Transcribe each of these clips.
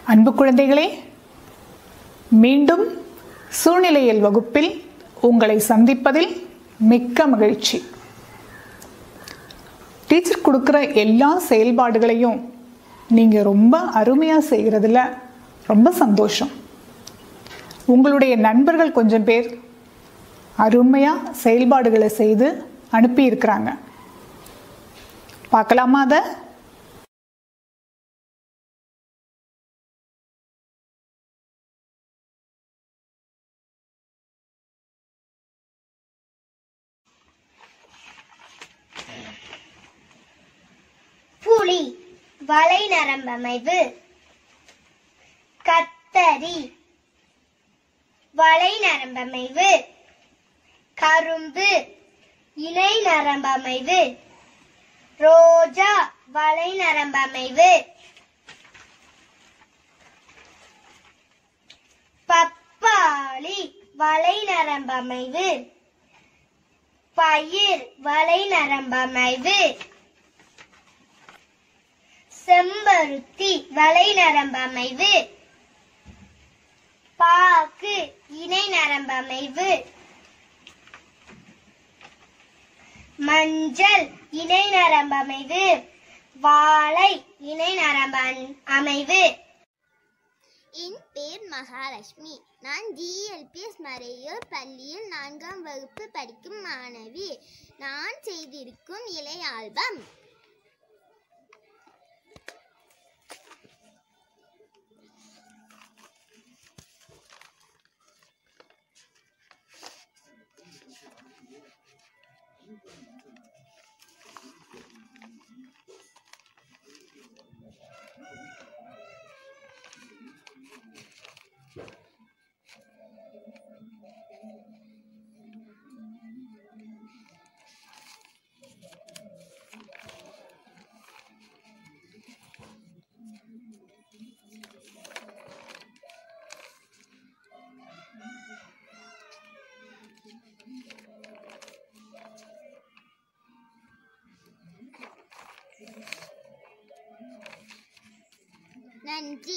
அன்பு குழந்தைகளே மீண்டும் சூழ்நிலையியல் வகுப்பில் உங்களை சந்திப்பதில் மிக்க மகிழ்ச்சி டீச்சர் கொடுக்குற எல்லா செயல்பாடுகளையும் நீங்கள் ரொம்ப அருமையாக செய்கிறதுல ரொம்ப சந்தோஷம் உங்களுடைய நண்பர்கள் கொஞ்சம் பேர் அருமையாக செயல்பாடுகளை செய்து அனுப்பியிருக்கிறாங்க பார்க்கலாமா அதை புலி வலை நரம்பமைவு கத்தரி வலை நரம்பமைவு கரும்பு இணை நரம்பமைவு ரோஜா வலை நரம்பமைவு பப்பாளி வலை நரம்பமைவு பயிர் வலை நரம்பமைவு செம்பருத்தி வலை நரம்பமைவு பாக்கு இணை நரம்பமைவு மஞ்சள் இணை நரம்பமைவு வாழை இணை நரம்ப அமைவு என் பேர் மகாலட்சுமி நான் ஜிஎல்பிஎஸ் மறையூர் பள்ளியில் நான்காம் வகுப்பு படிக்கும் மாணவி நான் செய்திருக்கும் இலை ஆல்பம் நன்றி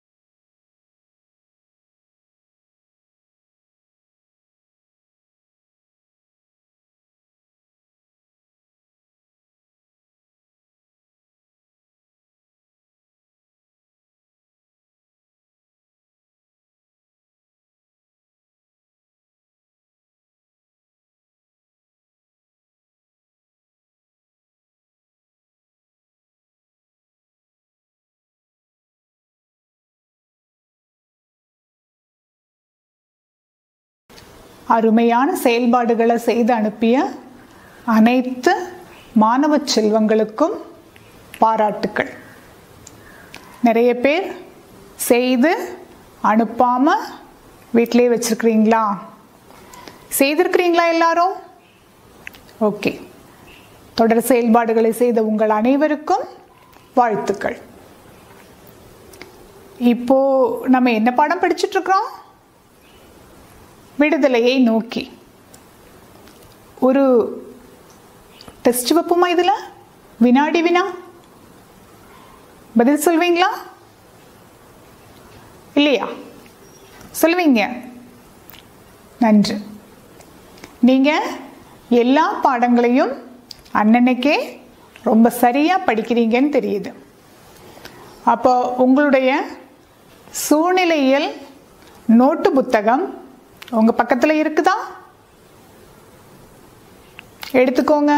அருமையான செயல்பாடுகளை செய்து அனுப்பிய அனைத்து மாணவ செல்வங்களுக்கும் பாராட்டுக்கள் நிறைய பேர் செய்து அனுப்பாம வீட்டிலே வச்சிருக்கிறீங்களா செய்திருக்கிறீங்களா எல்லாரும் ஓகே தொடர் செயல்பாடுகளை செய்த உங்கள் அனைவருக்கும் வாழ்த்துக்கள் இப்போ நம்ம என்ன பாடம் படிச்சுட்டு இருக்கிறோம் விடுதலையை நோக்கி ஒரு டெஸ்ட் வைப்போமா இதில் வினாடி வினா பதில் சொல்வீங்களா இல்லையா சொல்லுவீங்க நன்று நீங்கள் எல்லா பாடங்களையும் அன்னன்னைக்கே ரொம்ப சரியாக படிக்கிறீங்கன்னு தெரியுது அப்போ உங்களுடைய சூழ்நிலையியல் நோட்டு புத்தகம் உங்க பக்கத்துல இருக்குதா எடுத்துக்கோங்க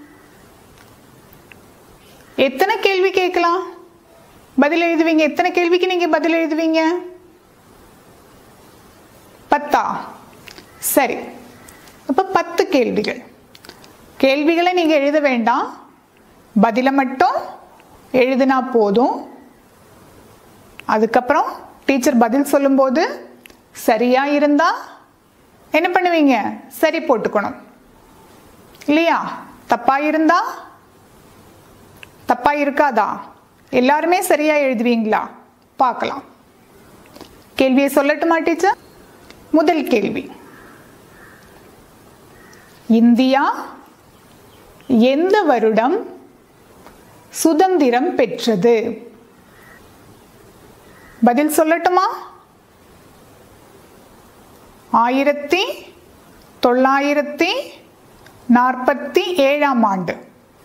எத்தனை கேள்வி கேட்கலாம் பதில் எழுதுவீங்க எத்தனை கேள்விக்கு நீங்க பதில் எழுதுவீங்க பத்தா சரி அப்ப பத்து கேள்விகள் கேள்விகளை நீங்க எழுத வேண்டாம் பதிலை மட்டும் எழுதினா போதும் அதுக்கப்புறம் டீச்சர் பதில் சொல்லும்போது சரியா இருந்தா என்ன பண்ணுவீங்க சரி போட்டுக்கணும் இல்லையா தப்பா இருந்தா தப்பா இருக்காதா எல்லாருமே சரியா எழுதுவீங்களா பார்க்கலாம் கேள்வியை சொல்லட்டுமா டீச்சர் முதல் கேள்வி இந்தியா எந்த வருடம் சுதந்திரம் பெற்றது பதில் சொல்லட்டுமா ஆயிரத்தி தொள்ளாயிரத்தி நாற்பத்தி ஏழாம் ஆண்டு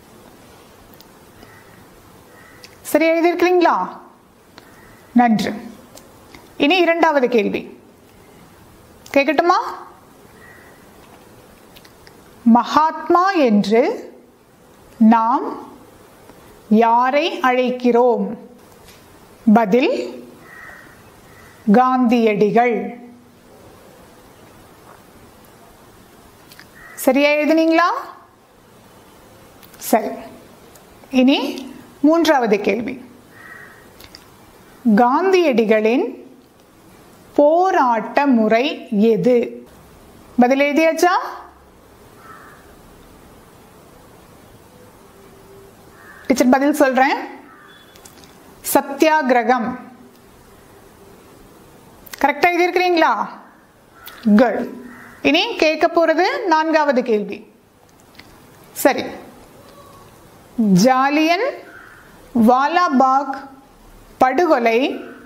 சரி எழுதியிருக்கிறீங்களா நன்று இனி இரண்டாவது கேள்வி கேட்கட்டுமா மகாத்மா என்று நாம் யாரை அழைக்கிறோம் பதில் காந்தியடிகள் சரியா எழுதுனீங்களா சரி இனி மூன்றாவது கேள்வி காந்தியடிகளின் போராட்ட முறை எது பதில் எழுதியாச்சா டீச்சர் பதில் சொல்றேன் சத்தியாகிரகம் கரெக்டா எழுதியிருக்கிறீங்களா குட் இனி கேட்க போறது நான்காவது கேள்வி சரி ஜாலியன் வாலாபாக் படுகொலை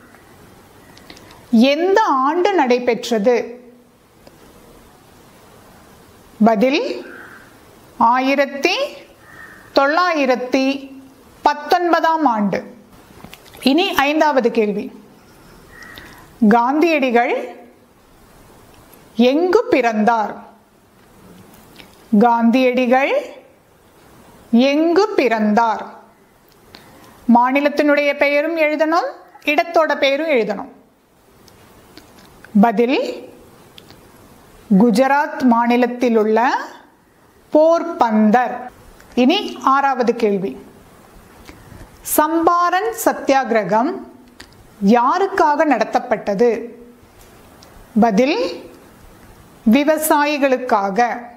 எந்த ஆண்டு நடைபெற்றது பதில் ஆயிரத்தி தொள்ளாயிரத்தி பத்தொன்பதாம் ஆண்டு இனி ஐந்தாவது கேள்வி காந்தியடிகள் எங்கு பிறந்தார் காந்தியடிகள் எங்கு பிறந்தார் மாநிலத்தினுடைய பெயரும் எழுதணும் இடத்தோட பெயரும் எழுதணும் பதில் குஜராத் மாநிலத்தில் உள்ள போர்பந்தர் இனி ஆறாவது கேள்வி சம்பாரன் சத்தியாகிரகம் யாருக்காக நடத்தப்பட்டது பதில் விவசாயிகளுக்காக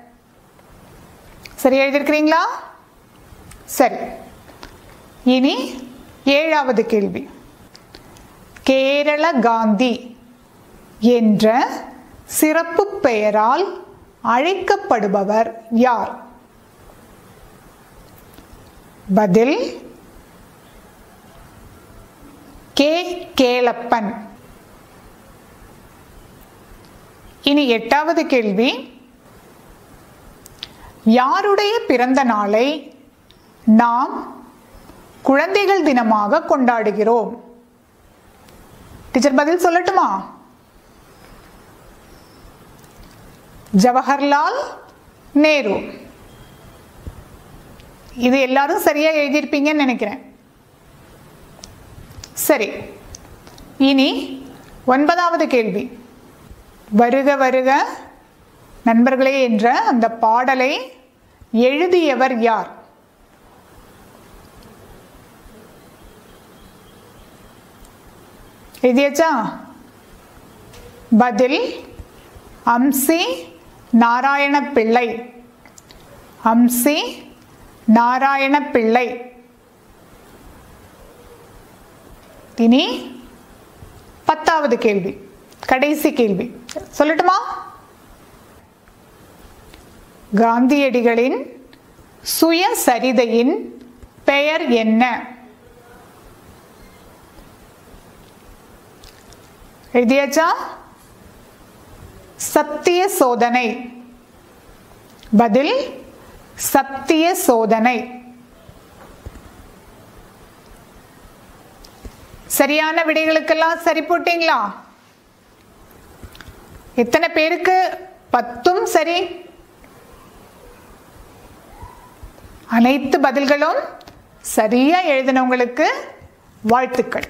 சரி எழுதியிருக்கிறீங்களா சரி இனி ஏழாவது கேள்வி கேரள காந்தி என்ற சிறப்பு பெயரால் அழைக்கப்படுபவர் யார் பதில் கே கேளப்பன் இனி எட்டாவது கேள்வி யாருடைய பிறந்த நாளை நாம் குழந்தைகள் தினமாக கொண்டாடுகிறோம் டீச்சர் பதில் சொல்லட்டுமா ஜவஹர்லால் நேரு இது எல்லாரும் சரியா எழுதியிருப்பீங்கன்னு நினைக்கிறேன் சரி இனி ஒன்பதாவது கேள்வி வருக வருக நண்பர்களே என்ற அந்த பாடலை எழுதியவர் யார் எழுதியாச்சா பதில் அம்சி நாராயண பிள்ளை அம்சி நாராயண பிள்ளை இனி பத்தாவது கேள்வி கடைசி கேள்வி சொல்லட்டுமா காந்தியடிகளின் சுயசரிதையின் பெயர் என்ன எழுதியாச்சா சத்திய சோதனை பதில் சத்திய சோதனை சரியான விடைகளுக்கெல்லாம் சரி போட்டீங்களா எத்தனை பேருக்கு பத்தும் சரி அனைத்து பதில்களும் சரியா எழுதினவங்களுக்கு வாழ்த்துக்கள்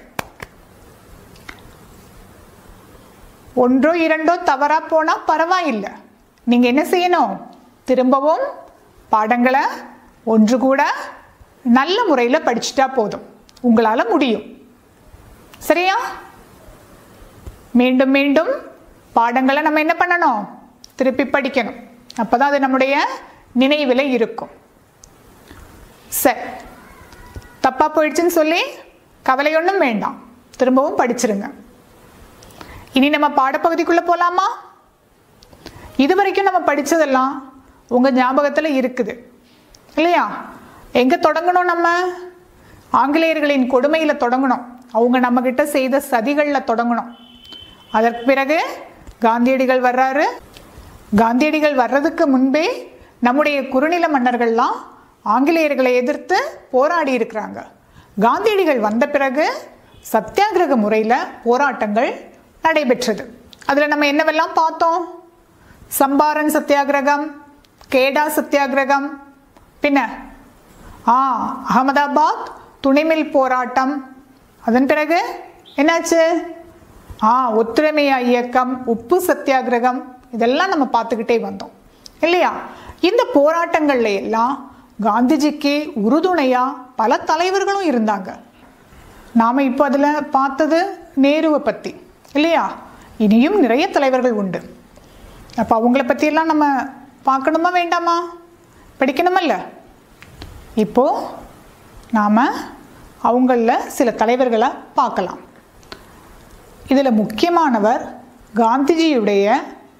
ஒன்றோ இரண்டோ தவறா போனா பரவாயில்லை நீங்க என்ன செய்யணும் திரும்பவும் பாடங்களை ஒன்று கூட நல்ல முறையில் படிச்சுட்டா போதும் உங்களால முடியும் சரியா மீண்டும் மீண்டும் பாடங்களை நம்ம என்ன பண்ணணும் திருப்பி படிக்கணும் அப்பதான் அது நம்முடைய நினைவில் இருக்கும் சரி தப்பா போயிடுச்சுன்னு சொல்லி கவலை ஒன்றும் வேண்டாம் திரும்பவும் படிச்சிருங்க இனி நம்ம பாடப்பகுதிக்குள்ள போலாமா இது வரைக்கும் நம்ம படிச்சதெல்லாம் உங்க ஞாபகத்துல இருக்குது இல்லையா எங்க தொடங்கணும் நம்ம ஆங்கிலேயர்களின் கொடுமையில தொடங்கணும் அவங்க நம்மக்கிட்ட செய்த சதிகளில் தொடங்கணும் அதற்கு பிறகு காந்தியடிகள் வர்றாரு காந்தியடிகள் வர்றதுக்கு முன்பே நம்முடைய குறுநில மன்னர்கள்லாம் ஆங்கிலேயர்களை எதிர்த்து போராடி இருக்கிறாங்க காந்தியடிகள் வந்த பிறகு சத்தியாகிரக முறையில் போராட்டங்கள் நடைபெற்றது அதில் நம்ம என்னவெல்லாம் பார்த்தோம் சம்பாரன் சத்தியாகிரகம் கேடா சத்தியாகிரகம் பின்ன ஆ அகமதாபாத் துணைமில் போராட்டம் அதன் பிறகு என்னாச்சு ஆ ஒத்துழைமையா இயக்கம் உப்பு சத்தியாகிரகம் இதெல்லாம் நம்ம பார்த்துக்கிட்டே வந்தோம் இல்லையா இந்த போராட்டங்கள்ல எல்லாம் காந்திஜிக்கு உறுதுணையா பல தலைவர்களும் இருந்தாங்க நாம இப்போ அதில் பார்த்தது நேருவை பற்றி இல்லையா இனியும் நிறைய தலைவர்கள் உண்டு அப்போ அவங்கள பற்றியெல்லாம் நம்ம பார்க்கணுமா வேண்டாமா படிக்கணுமல்ல இப்போ நாம் அவங்களில் சில தலைவர்களை பார்க்கலாம் இதில் முக்கியமானவர் காந்திஜியுடைய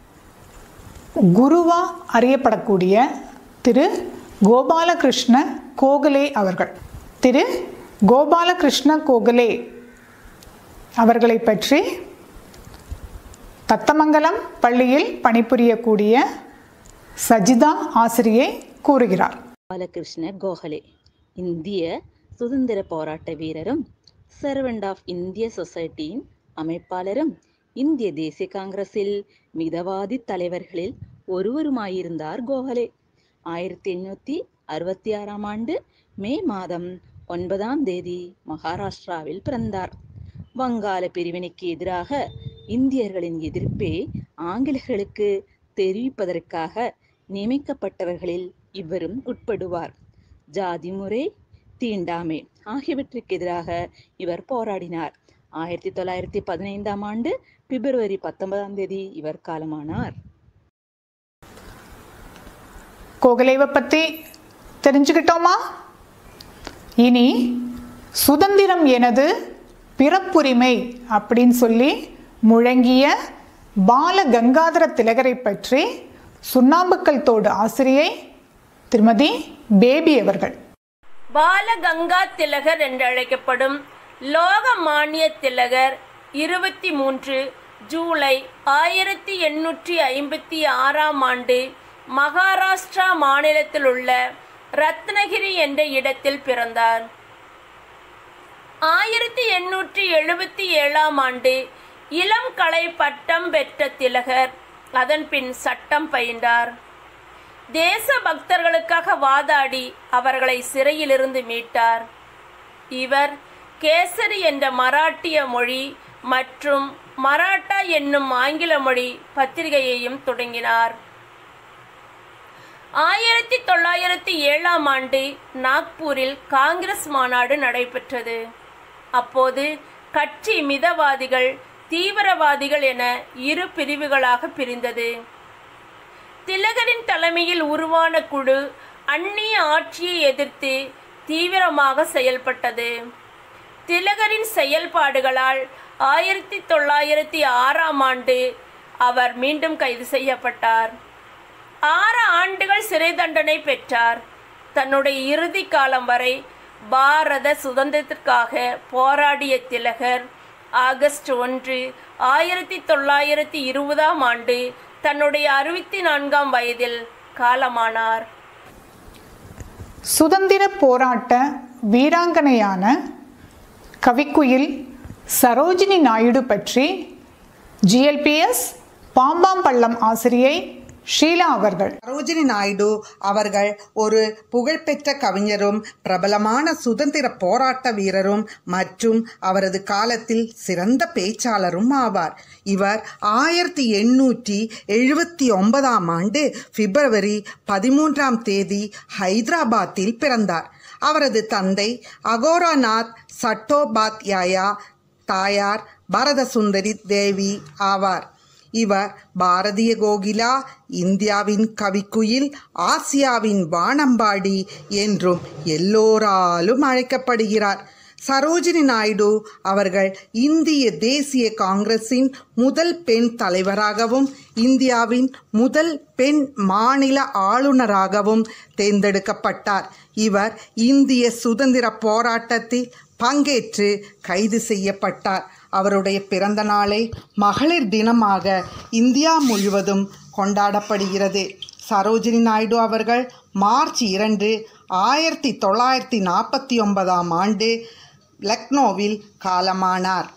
குருவா அறியப்படக்கூடிய திரு கோபாலகிருஷ்ண கோகலே அவர்கள் திரு கோபாலகிருஷ்ண கோகலே அவர்களை பற்றி தத்தமங்கலம் பள்ளியில் பணிபுரியக்கூடிய சஜிதா ஆசிரியை கூறுகிறார் பாலகிருஷ்ண கோகலே இந்திய சுதந்திர போராட்ட வீரரும் சர்வெண்ட் ஆஃப் இந்திய சொசைட்டியின் அமைப்பாளரும் இந்திய தேசிய காங்கிரஸில் மிதவாதி தலைவர்களில் ஒருவருமாயிருந்தார் கோகலே ஆயிரத்தி எண்ணூற்றி அறுபத்தி ஆறாம் ஆண்டு மே மாதம் ஒன்பதாம் தேதி மகாராஷ்டிராவில் பிறந்தார் வங்காள பிரிவினைக்கு எதிராக இந்தியர்களின் எதிர்ப்பை ஆங்கிலேயர்களுக்கு தெரிவிப்பதற்காக நியமிக்கப்பட்டவர்களில் இவரும் உட்படுவார் ஜாதி முறை தீண்டாமை ஆகியவற்றுக்கு எதிராக இவர் போராடினார் ஆயிரத்தி தொள்ளாயிரத்தி பதினைந்தாம் ஆண்டு பிப்ரவரி பத்தொன்பதாம் தேதி இவர் காலமானார் கோகலேவை பற்றி தெரிஞ்சுக்கிட்டோமா இனி சுதந்திரம் எனது பிறப்புரிமை அப்படின்னு சொல்லி முழங்கிய பால கங்காதர திலகரை பற்றி சுண்ணாம்புக்கல் தோடு ஆசிரியை திருமதி பேபி அவர்கள் பாலகங்கா திலகர் என்றழைக்கப்படும் லோகமானிய திலகர் இருபத்தி மூன்று ஜூலை ஆயிரத்தி எண்ணூற்றி ஐம்பத்தி ஆறாம் ஆண்டு மகாராஷ்டிரா மாநிலத்தில் உள்ள ரத்னகிரி என்ற இடத்தில் பிறந்தார் ஆயிரத்தி எண்ணூற்றி எழுபத்தி ஏழாம் ஆண்டு இளம் கலை பட்டம் பெற்ற திலகர் அதன் பின் சட்டம் பயின்றார் தேச பக்தர்களுக்காக வாதாடி அவர்களை சிறையிலிருந்து மீட்டார் இவர் கேசரி என்ற மராட்டிய மொழி மற்றும் மராட்டா என்னும் ஆங்கில மொழி பத்திரிகையையும் தொடங்கினார் ஆயிரத்தி தொள்ளாயிரத்தி ஏழாம் ஆண்டு நாக்பூரில் காங்கிரஸ் மாநாடு நடைபெற்றது அப்போது கட்சி மிதவாதிகள் தீவிரவாதிகள் என இரு பிரிவுகளாக பிரிந்தது திலகரின் தலைமையில் உருவான குழு அந்நிய ஆட்சியை எதிர்த்து தீவிரமாக செயல்பட்டது திலகரின் செயல்பாடுகளால் ஆயிரத்தி தொள்ளாயிரத்தி ஆறாம் ஆண்டு அவர் மீண்டும் கைது செய்யப்பட்டார் ஆறு ஆண்டுகள் சிறை தண்டனை பெற்றார் தன்னுடைய இறுதி காலம் வரை பாரத சுதந்திரத்திற்காக போராடிய திலகர் ஆகஸ்ட் ஒன்று ஆயிரத்தி தொள்ளாயிரத்தி இருபதாம் ஆண்டு தன்னுடைய அறுபத்தி நான்காம் வயதில் காலமானார் சுதந்திர போராட்ட வீராங்கனையான கவிக்குயில் சரோஜினி நாயுடு பற்றி ஜிஎல்பிஎஸ் பாம்பாம்பள்ளம் ஆசிரியை ஷீலா அவர்கள் சரோஜினி நாயுடு அவர்கள் ஒரு புகழ்பெற்ற கவிஞரும் பிரபலமான சுதந்திர போராட்ட வீரரும் மற்றும் அவரது காலத்தில் சிறந்த பேச்சாளரும் ஆவார் இவர் ஆயிரத்தி எண்ணூற்றி எழுபத்தி ஒன்பதாம் ஆண்டு பிப்ரவரி பதிமூன்றாம் தேதி ஹைதராபாத்தில் பிறந்தார் அவரது தந்தை அகோராநாத் சட்டோபாத்யாயா தாயார் பரதசுந்தரி தேவி ஆவார் இவர் பாரதிய கோகிலா இந்தியாவின் கவிக்குயில் ஆசியாவின் வானம்பாடி என்றும் எல்லோராலும் அழைக்கப்படுகிறார் சரோஜினி நாயுடு அவர்கள் இந்திய தேசிய காங்கிரசின் முதல் பெண் தலைவராகவும் இந்தியாவின் முதல் பெண் மாநில ஆளுநராகவும் தேர்ந்தெடுக்கப்பட்டார் இவர் இந்திய சுதந்திர போராட்டத்தில் பங்கேற்று கைது செய்யப்பட்டார் அவருடைய பிறந்த நாளை மகளிர் தினமாக இந்தியா முழுவதும் கொண்டாடப்படுகிறது சரோஜினி நாயுடு அவர்கள் மார்ச் இரண்டு ஆயிரத்தி தொள்ளாயிரத்தி நாற்பத்தி ஒன்பதாம் ஆண்டு லக்னோவில் காலமானார்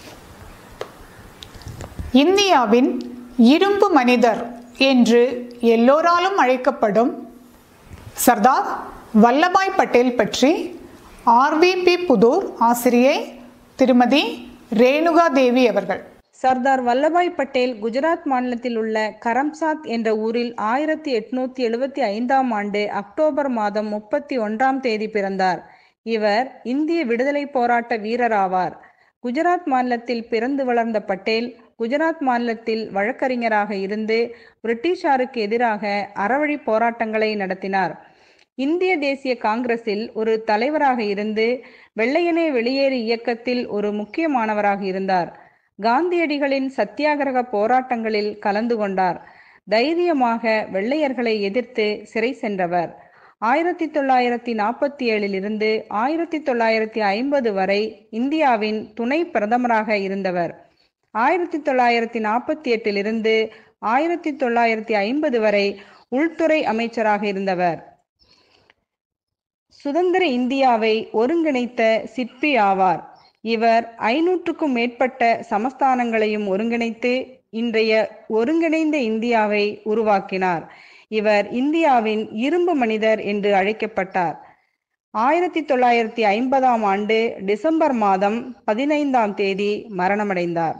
இந்தியாவின் இரும்பு மனிதர் என்று எல்லோராலும் அழைக்கப்படும் சர்தார் வல்லபாய் பட்டேல் பற்றி ஆர்விபி புதூர் ஆசிரியை திருமதி ரேணுகா தேவி அவர்கள் சர்தார் வல்லபாய் பட்டேல் குஜராத் மாநிலத்தில் உள்ள கரம்சாத் என்ற ஊரில் ஆயிரத்தி எட்நூத்தி எழுபத்தி ஐந்தாம் ஆண்டு அக்டோபர் மாதம் முப்பத்தி ஒன்றாம் தேதி பிறந்தார் இவர் இந்திய விடுதலை போராட்ட வீரர் ஆவார் குஜராத் மாநிலத்தில் பிறந்து வளர்ந்த பட்டேல் குஜராத் மாநிலத்தில் வழக்கறிஞராக இருந்து பிரிட்டிஷாருக்கு எதிராக அறவழி போராட்டங்களை நடத்தினார் இந்திய தேசிய காங்கிரஸில் ஒரு தலைவராக இருந்து வெள்ளையனே வெளியேறு இயக்கத்தில் ஒரு முக்கியமானவராக இருந்தார் காந்தியடிகளின் சத்தியாகிரக போராட்டங்களில் கலந்து கொண்டார் தைரியமாக வெள்ளையர்களை எதிர்த்து சிறை சென்றவர் ஆயிரத்தி தொள்ளாயிரத்தி நாற்பத்தி ஏழிலிருந்து ஆயிரத்தி தொள்ளாயிரத்தி ஐம்பது வரை இந்தியாவின் துணை பிரதமராக இருந்தவர் ஆயிரத்தி தொள்ளாயிரத்தி நாற்பத்தி எட்டிலிருந்து ஆயிரத்தி தொள்ளாயிரத்தி ஐம்பது வரை உள்துறை அமைச்சராக இருந்தவர் சுதந்திர இந்தியாவை ஒருங்கிணைத்த சிற்பி ஆவார் இவர் ஐநூற்றுக்கும் மேற்பட்ட சமஸ்தானங்களையும் ஒருங்கிணைத்து இன்றைய ஒருங்கிணைந்த இந்தியாவை உருவாக்கினார் இவர் இந்தியாவின் இரும்பு மனிதர் என்று அழைக்கப்பட்டார் ஆயிரத்தி தொள்ளாயிரத்தி ஐம்பதாம் ஆண்டு டிசம்பர் மாதம் பதினைந்தாம் தேதி மரணமடைந்தார்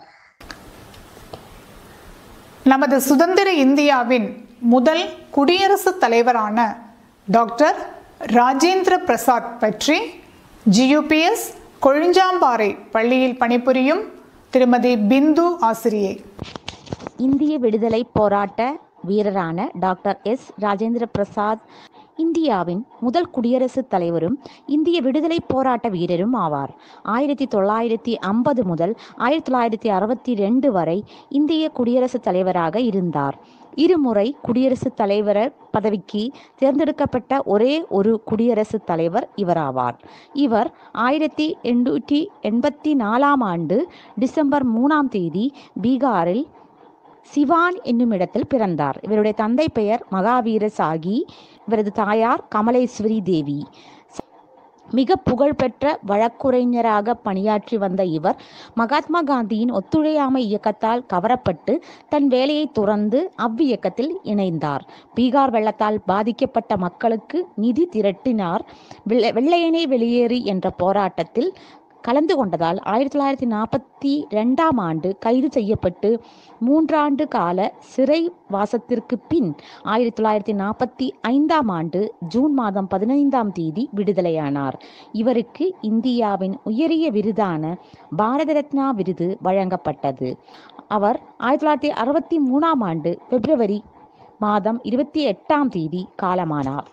நமது சுதந்திர இந்தியாவின் முதல் குடியரசுத் தலைவரான டாக்டர் ராஜேந்திர பிரசாத் பற்றி ஜியூபிஎஸ் கொழிஞ்சாம்பாறை பள்ளியில் பணிபுரியும் திருமதி பிந்து ஆசிரியை இந்திய விடுதலை போராட்ட வீரரான டாக்டர் எஸ் ராஜேந்திர பிரசாத் இந்தியாவின் முதல் குடியரசுத் தலைவரும் இந்திய விடுதலை போராட்ட வீரரும் ஆவார் ஆயிரத்தி தொள்ளாயிரத்தி ஐம்பது முதல் ஆயிரத்தி தொள்ளாயிரத்தி அறுபத்தி ரெண்டு வரை இந்திய குடியரசுத் தலைவராக இருந்தார் இருமுறை குடியரசுத் தலைவர் பதவிக்கு தேர்ந்தெடுக்கப்பட்ட ஒரே ஒரு குடியரசுத் தலைவர் இவராவார் இவர் ஆயிரத்தி எண்ணூற்றி எண்பத்தி நாலாம் ஆண்டு டிசம்பர் மூணாம் தேதி பீகாரில் சிவான் என்னும் இடத்தில் பிறந்தார் இவருடைய தந்தை பெயர் மகாவீர சாகி இவரது தாயார் கமலேஸ்வரி தேவி மிக புகழ்பெற்ற வழக்குரைஞராக பணியாற்றி வந்த இவர் மகாத்மா காந்தியின் ஒத்துழையாமை இயக்கத்தால் கவரப்பட்டு தன் வேலையை துறந்து அவ்வியக்கத்தில் இணைந்தார் பீகார் வெள்ளத்தால் பாதிக்கப்பட்ட மக்களுக்கு நிதி திரட்டினார் வெள்ளை- வெள்ளையனே வெளியேறு என்ற போராட்டத்தில் கலந்து கொண்டதால் ஆயிரத்தி தொள்ளாயிரத்தி நாற்பத்தி ரெண்டாம் ஆண்டு கைது செய்யப்பட்டு மூன்றாண்டு கால சிறை வாசத்திற்கு பின் ஆயிரத்தி தொள்ளாயிரத்தி நாற்பத்தி ஐந்தாம் ஆண்டு ஜூன் மாதம் பதினைந்தாம் தேதி விடுதலையானார் இவருக்கு இந்தியாவின் உயரிய விருதான பாரத ரத்னா விருது வழங்கப்பட்டது அவர் ஆயிரத்தி தொள்ளாயிரத்தி அறுபத்தி மூணாம் ஆண்டு பிப்ரவரி மாதம் இருபத்தி எட்டாம் தேதி காலமானார்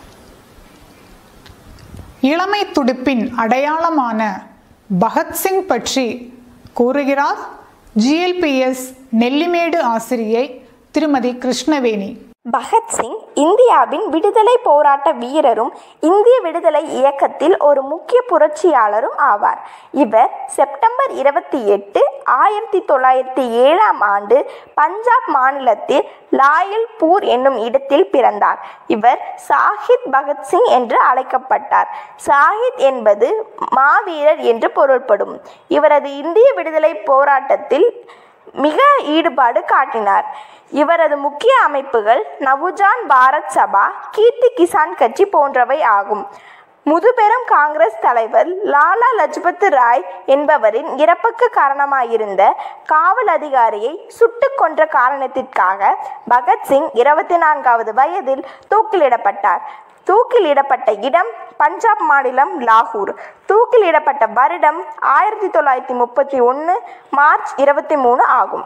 இளமை துடிப்பின் அடையாளமான பகத்சிங் பற்றி கூறுகிறார் ஜிஎல்பிஎஸ் நெல்லிமேடு ஆசிரியை திருமதி கிருஷ்ணவேணி பகத்சிங் இந்தியாவின் விடுதலை போராட்ட வீரரும் இந்திய விடுதலை இயக்கத்தில் ஒரு முக்கிய புரட்சியாளரும் ஆவார் இவர் செப்டம்பர் இருபத்தி எட்டு ஆயிரத்தி தொள்ளாயிரத்தி ஏழாம் ஆண்டு பஞ்சாப் மாநிலத்தில் லாயல்பூர் என்னும் இடத்தில் பிறந்தார் இவர் சாஹித் பகத்சிங் என்று அழைக்கப்பட்டார் சாஹித் என்பது மாவீரர் என்று பொருள்படும் இவரது இந்திய விடுதலை போராட்டத்தில் மிக ஈடுபாடு காட்டினார் இவரது முக்கிய அமைப்புகள் நவுஜான் பாரத் சபா கீர்த்தி கிசான் கட்சி போன்றவை ஆகும் முதுபெரும் காங்கிரஸ் தலைவர் லாலா லஜ்பத் ராய் என்பவரின் இறப்புக்கு காரணமாயிருந்த காவல் அதிகாரியை சுட்டுக் கொன்ற காரணத்திற்காக பகத்சிங் இருபத்தி நான்காவது வயதில் தூக்கிலிடப்பட்டார் தூக்கிலிடப்பட்ட இடம் பஞ்சாப் மாநிலம் லாகூர் தூக்கிலிடப்பட்ட வருடம் ஆயிரத்தி தொள்ளாயிரத்தி முப்பத்தி ஒன்று மார்ச் இருபத்தி மூணு ஆகும்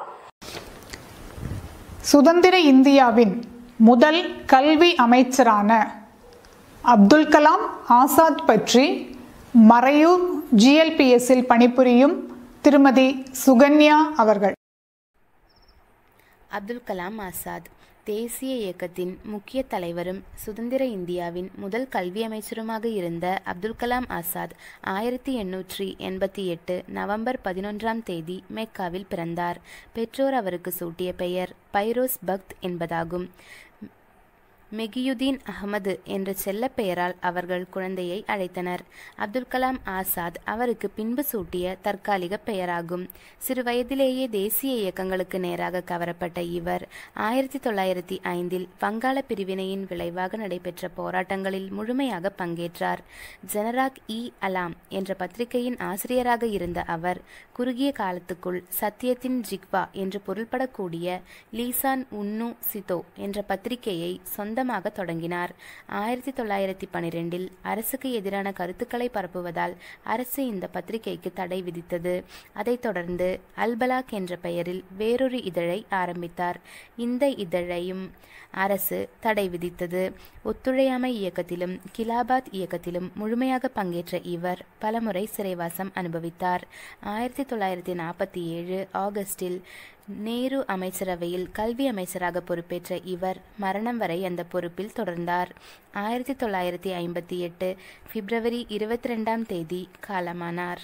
சுதந்திர இந்தியாவின் முதல் கல்வி அமைச்சரான அப்துல் கலாம் ஆசாத் பற்றி மறையூர் ஜிஎல்பிஎஸ்ஸில் பணிபுரியும் திருமதி சுகன்யா அவர்கள் அப்துல் கலாம் ஆசாத் தேசிய இயக்கத்தின் முக்கிய தலைவரும் சுதந்திர இந்தியாவின் முதல் கல்வி அமைச்சருமாக இருந்த அப்துல் கலாம் ஆசாத் ஆயிரத்தி எண்ணூற்றி எண்பத்தி எட்டு நவம்பர் பதினொன்றாம் தேதி மெக்காவில் பிறந்தார் பெற்றோர் அவருக்கு சூட்டிய பெயர் பைரோஸ் பக்த் என்பதாகும் மெகியுதீன் அகமது என்ற செல்ல பெயரால் அவர்கள் குழந்தையை அழைத்தனர் அப்துல் கலாம் ஆசாத் அவருக்கு பின்பு சூட்டிய தற்காலிக பெயராகும் சிறு வயதிலேயே தேசிய இயக்கங்களுக்கு நேராக கவரப்பட்ட இவர் ஆயிரத்தி தொள்ளாயிரத்தி ஐந்தில் வங்காள பிரிவினையின் விளைவாக நடைபெற்ற போராட்டங்களில் முழுமையாக பங்கேற்றார் ஜனராக் இ அலாம் என்ற பத்திரிகையின் ஆசிரியராக இருந்த அவர் குறுகிய காலத்துக்குள் சத்தியத்தின் ஜிக்வா என்று பொருள்படக்கூடிய லீசான் உன்னு சிதோ என்ற பத்திரிகையை சொந்தமாக தொடங்கினார் ஆயிரத்தி தொள்ளாயிரத்தி பனிரெண்டில் அரசுக்கு எதிரான கருத்துக்களை பரப்புவதால் அரசு இந்த பத்திரிகைக்கு தடை விதித்தது அதைத் தொடர்ந்து அல்பலாக் என்ற பெயரில் வேறொரு இதழை ஆரம்பித்தார் இந்த இதழையும் அரசு தடை விதித்தது ஒத்துழையாமை இயக்கத்திலும் கிலாபாத் இயக்கத்திலும் முழுமையாக பங்கேற்ற இவர் பலமுறை சிறைவாசம் அனுபவித்தார் ஆயிரத்தி தொள்ளாயிரத்தி நாற்பத்தி ஏழு ஆகஸ்டில் நேரு அமைச்சரவையில் கல்வி அமைச்சராக பொறுப்பேற்ற இவர் மரணம் வரை அந்த பொறுப்பில் தொடர்ந்தார் ஆயிரத்தி தொள்ளாயிரத்தி ஐம்பத்தி எட்டு பிப்ரவரி இருபத்தி ரெண்டாம் தேதி காலமானார்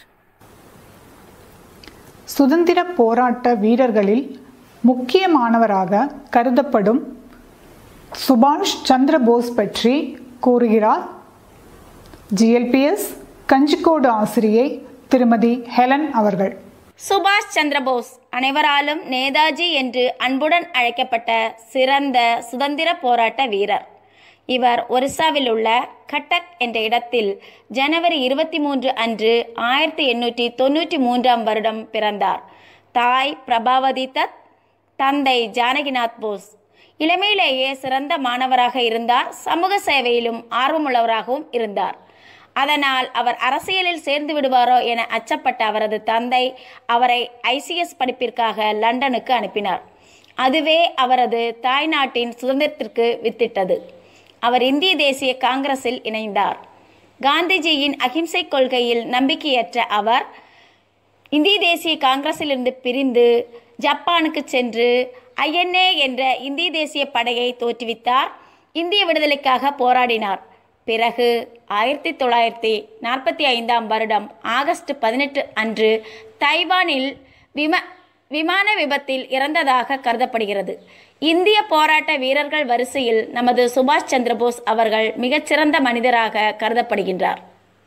சுதந்திர போராட்ட வீரர்களில் முக்கியமானவராக கருதப்படும் சுபாஷ் சந்திர போஸ் பற்றி கூறுகிறார் ஜிஎல்பிஎஸ் கஞ்சிக்கோடு ஆசிரியை திருமதி ஹெலன் அவர்கள் சுபாஷ் சந்திரபோஸ் அனைவராலும் நேதாஜி என்று அன்புடன் அழைக்கப்பட்ட சிறந்த சுதந்திர போராட்ட வீரர் இவர் ஒரிசாவில் உள்ள கட்டக் என்ற இடத்தில் ஜனவரி இருபத்தி மூன்று அன்று ஆயிரத்தி எண்ணூற்றி தொண்ணூற்றி மூன்றாம் வருடம் பிறந்தார் தாய் பிரபாவதி தத் தந்தை ஜானகிநாத் போஸ் இளமையிலேயே சிறந்த மாணவராக இருந்தார் சமூக சேவையிலும் ஆர்வமுள்ளவராகவும் இருந்தார் அதனால் அவர் அரசியலில் சேர்ந்து விடுவாரோ என அச்சப்பட்ட அவரது தந்தை அவரை ஐசிஎஸ் படிப்பிற்காக லண்டனுக்கு அனுப்பினார் அதுவே அவரது தாய்நாட்டின் சுதந்திரத்திற்கு வித்திட்டது அவர் இந்திய தேசிய காங்கிரஸில் இணைந்தார் காந்திஜியின் அகிம்சை கொள்கையில் நம்பிக்கையற்ற அவர் இந்திய தேசிய காங்கிரஸிலிருந்து பிரிந்து ஜப்பானுக்கு சென்று ஐஎன்ஏ என்ற இந்திய தேசிய படையை தோற்றுவித்தார் இந்திய விடுதலைக்காக போராடினார் பிறகு ஆயிரத்தி தொள்ளாயிரத்தி நாற்பத்தி ஐந்தாம் வருடம் ஆகஸ்ட் பதினெட்டு அன்று தைவானில் விம விமான விபத்தில் இறந்ததாக கருதப்படுகிறது இந்திய போராட்ட வீரர்கள் வரிசையில் நமது சுபாஷ் சந்திரபோஸ் அவர்கள் மிகச்சிறந்த மனிதராக கருதப்படுகின்றார்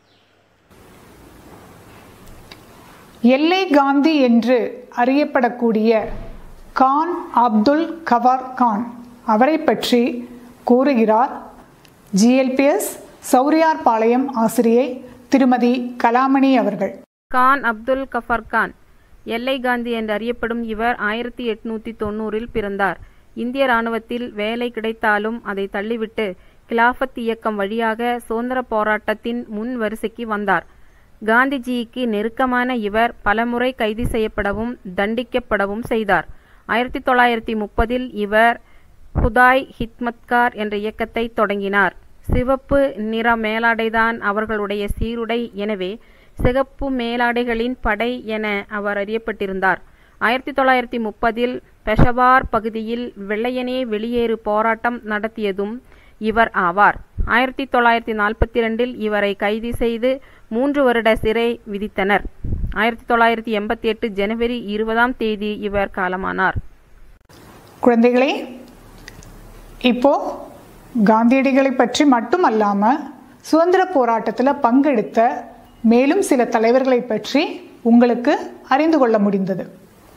எல்லை காந்தி என்று அறியப்படக்கூடிய கான் அப்துல் கவார் கான் அவரை பற்றி கூறுகிறார் ஜிஎல்பிஎஸ் சௌரியார்பாளையம் ஆசிரியை திருமதி கலாமணி அவர்கள் கான் அப்துல் கஃபர் கான் எல்லை காந்தி என்று அறியப்படும் இவர் ஆயிரத்தி எட்நூத்தி தொண்ணூறில் பிறந்தார் இந்திய ராணுவத்தில் வேலை கிடைத்தாலும் அதை தள்ளிவிட்டு கிலாஃபத் இயக்கம் வழியாக சுதந்திர போராட்டத்தின் முன் வரிசைக்கு வந்தார் காந்திஜிக்கு நெருக்கமான இவர் பலமுறை கைது செய்யப்படவும் தண்டிக்கப்படவும் செய்தார் ஆயிரத்தி தொள்ளாயிரத்தி முப்பதில் இவர் ஹுதாய் ஹித்மத்கார் என்ற இயக்கத்தை தொடங்கினார் சிவப்பு நிற மேலாடைதான் அவர்களுடைய சீருடை எனவே சிகப்பு மேலாடைகளின் படை என அவர் அறியப்பட்டிருந்தார் ஆயிரத்தி தொள்ளாயிரத்தி முப்பதில் பெஷவார் பகுதியில் வெள்ளையனே வெளியேறு போராட்டம் நடத்தியதும் இவர் ஆவார் ஆயிரத்தி தொள்ளாயிரத்தி நாற்பத்தி ரெண்டில் இவரை கைது செய்து மூன்று வருட சிறை விதித்தனர் ஆயிரத்தி தொள்ளாயிரத்தி எண்பத்தி எட்டு ஜனவரி இருபதாம் தேதி இவர் காலமானார் குழந்தைகளே இப்போ காந்தியடிகளை பற்றி மட்டுமல்லாம சுதந்திர போராட்டத்தில் பங்கெடுத்த மேலும் சில தலைவர்களை பற்றி உங்களுக்கு அறிந்து கொள்ள முடிந்தது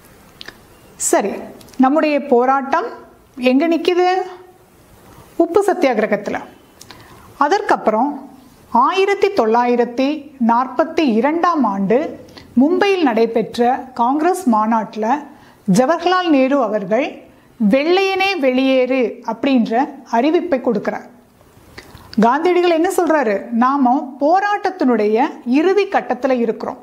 சரி நம்முடைய போராட்டம் எங்க நிக்குது உப்பு சத்தியாகிரகத்தில் அதற்கப்புறம் ஆயிரத்தி தொள்ளாயிரத்தி நாற்பத்தி இரண்டாம் ஆண்டு மும்பையில் நடைபெற்ற காங்கிரஸ் மாநாட்டில் ஜவஹர்லால் நேரு அவர்கள் வெள்ளையனே வெளியேறு அப்படின்ற அறிவிப்பை கொடுக்கிறார் காந்தியடிகள் என்ன சொல்றாரு நாம போராட்டத்தினுடைய இறுதி கட்டத்தில் இருக்கிறோம்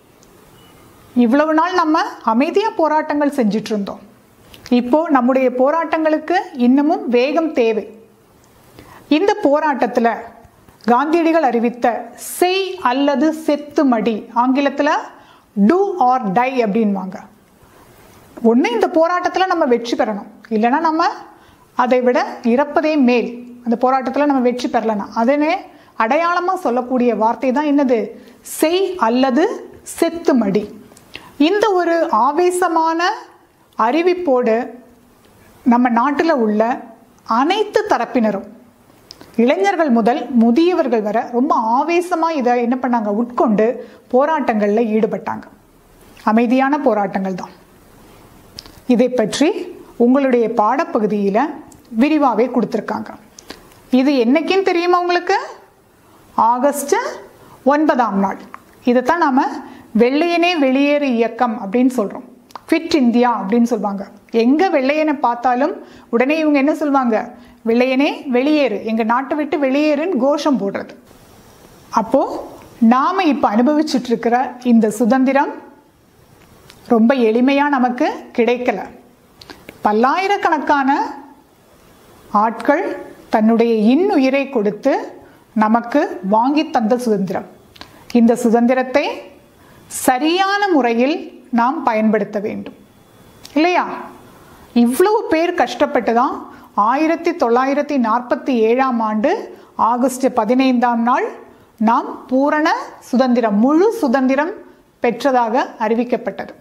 இவ்வளவு நாள் நம்ம அமைதியா போராட்டங்கள் செஞ்சிட்டு இருந்தோம் இப்போ நம்முடைய போராட்டங்களுக்கு இன்னமும் வேகம் தேவை இந்த போராட்டத்தில் காந்தியடிகள் அறிவித்த செய் அல்லது செத்து மடி ஆங்கிலத்தில் டூ ஆர் டை அப்படின்வாங்க ஒன்று இந்த போராட்டத்தில் நம்ம வெற்றி பெறணும் இல்லைன்னா நம்ம அதை விட இறப்பதே மேல் அந்த போராட்டத்தில் நம்ம வெற்றி பெறலனா அதனே அடையாளமாக சொல்லக்கூடிய வார்த்தை தான் என்னது செய் அல்லது செத்து மடி இந்த ஒரு ஆவேசமான அறிவிப்போடு நம்ம நாட்டில் உள்ள அனைத்து தரப்பினரும் இளைஞர்கள் முதல் முதியவர்கள் வரை ரொம்ப ஆவேசமாக இதை என்ன பண்ணாங்க உட்கொண்டு போராட்டங்களில் ஈடுபட்டாங்க அமைதியான போராட்டங்கள் தான் இதை பற்றி உங்களுடைய பாடப்பகுதியில் விரிவாகவே கொடுத்துருக்காங்க இது என்னைக்குன்னு தெரியுமா உங்களுக்கு ஆகஸ்ட் ஒன்பதாம் நாள் இதைத்தான் நாம் வெள்ளையனே வெளியேறு இயக்கம் அப்படின்னு சொல்கிறோம் ஃபிட் இந்தியா அப்படின்னு சொல்லுவாங்க எங்கே வெள்ளையனை பார்த்தாலும் உடனே இவங்க என்ன சொல்லுவாங்க வெள்ளையனே வெளியேறு எங்கள் நாட்டை விட்டு வெளியேறுன்னு கோஷம் போடுறது அப்போது நாம் இப்போ அனுபவிச்சுட்டு இருக்கிற இந்த சுதந்திரம் ரொம்ப எளிமையாக நமக்கு கிடைக்கல பல்லாயிரக்கணக்கான ஆட்கள் தன்னுடைய இன்னுயிரை கொடுத்து நமக்கு வாங்கி தந்த சுதந்திரம் இந்த சுதந்திரத்தை சரியான முறையில் நாம் பயன்படுத்த வேண்டும் இல்லையா இவ்வளவு பேர் கஷ்டப்பட்டு தான் ஆயிரத்தி தொள்ளாயிரத்தி நாற்பத்தி ஏழாம் ஆண்டு ஆகஸ்ட் பதினைந்தாம் நாள் நாம் பூரண சுதந்திரம் முழு சுதந்திரம் பெற்றதாக அறிவிக்கப்பட்டது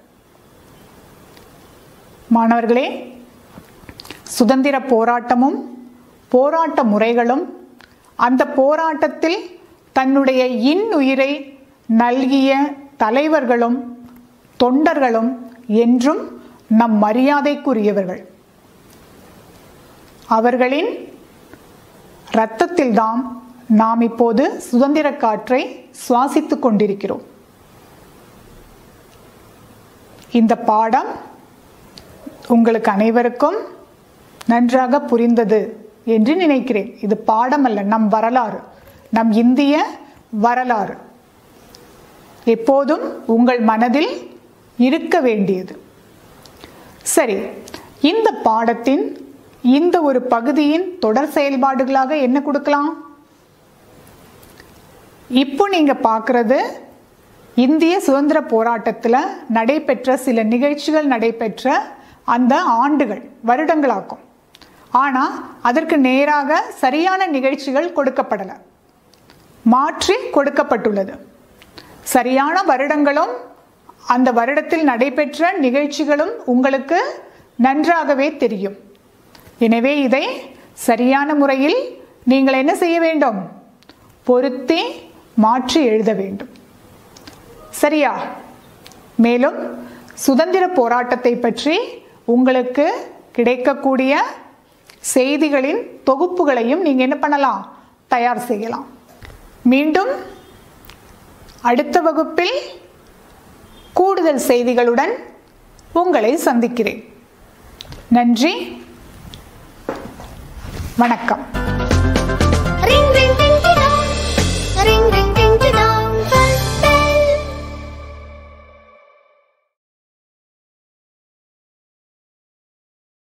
மாணவர்களே சுதந்திர போராட்டமும் போராட்ட முறைகளும் அந்த போராட்டத்தில் தன்னுடைய இன்னுயிரை நல்கிய தலைவர்களும் தொண்டர்களும் என்றும் நம் மரியாதைக்குரியவர்கள் அவர்களின் இரத்தத்தில்தான் நாம் இப்போது சுதந்திர காற்றை சுவாசித்துக் கொண்டிருக்கிறோம் இந்த பாடம் உங்களுக்கு அனைவருக்கும் நன்றாக புரிந்தது என்று நினைக்கிறேன் இது பாடம் அல்ல நம் வரலாறு நம் இந்திய வரலாறு எப்போதும் உங்கள் மனதில் இருக்க வேண்டியது சரி இந்த பாடத்தின் இந்த ஒரு பகுதியின் தொடர் செயல்பாடுகளாக என்ன கொடுக்கலாம் இப்போ நீங்க பார்க்கறது இந்திய சுதந்திர போராட்டத்தில் நடைபெற்ற சில நிகழ்ச்சிகள் நடைபெற்ற அந்த ஆண்டுகள் வருடங்களாக்கும் ஆனால் அதற்கு நேராக சரியான நிகழ்ச்சிகள் கொடுக்கப்படலை மாற்றி கொடுக்கப்பட்டுள்ளது சரியான வருடங்களும் அந்த வருடத்தில் நடைபெற்ற நிகழ்ச்சிகளும் உங்களுக்கு நன்றாகவே தெரியும் எனவே இதை சரியான முறையில் நீங்கள் என்ன செய்ய வேண்டும் பொருத்தி மாற்றி எழுத வேண்டும் சரியா மேலும் சுதந்திர போராட்டத்தை பற்றி உங்களுக்கு கிடைக்கக்கூடிய செய்திகளின் தொகுப்புகளையும் நீங்கள் என்ன பண்ணலாம் தயார் செய்யலாம் மீண்டும் அடுத்த வகுப்பில் கூடுதல் செய்திகளுடன் உங்களை சந்திக்கிறேன் நன்றி வணக்கம்